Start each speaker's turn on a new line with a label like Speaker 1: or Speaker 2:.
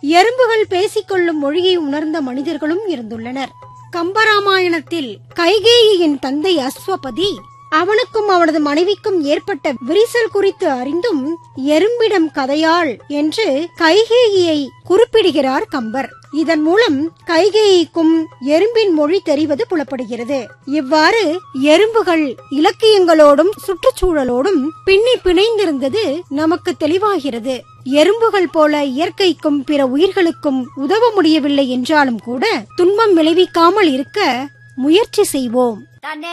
Speaker 1: எறும்புகள் பேசிக்கொள்ளும் மொழியை உணர்ந்த மனிதர்களும் இருந்துள்ளனர் கம்பராமாயணத்தில் கைகேயியின் தந்தை அஸ்வபதி அவனுக்கும் அவனது மனைவிக்கும் ஏற்பட்ட விரிசல் குறித்து அறிந்தும் எறும்பிடம் கதையாள் என்று கைகேயியை குறிப்பிடுகிறார் கம்பர் இதன் மூலம் கைகேயிக்கும் எறும்பின் மொழி தெரிவது புலப்படுகிறது இவ்வாறு எறும்புகள் இலக்கியங்களோடும் சுற்றுச்சூழலோடும் பின்னி பிணைந்திருந்தது நமக்கு தெளிவாகிறது எறும்புகள் போல இயற்கைக்கும் பிற உயிர்களுக்கும் உதவ முடியவில்லை என்றாலும் கூட துன்பம் விளைவிக்காமல் இருக்க முயற்சி செய்வோம்
Speaker 2: தன்னே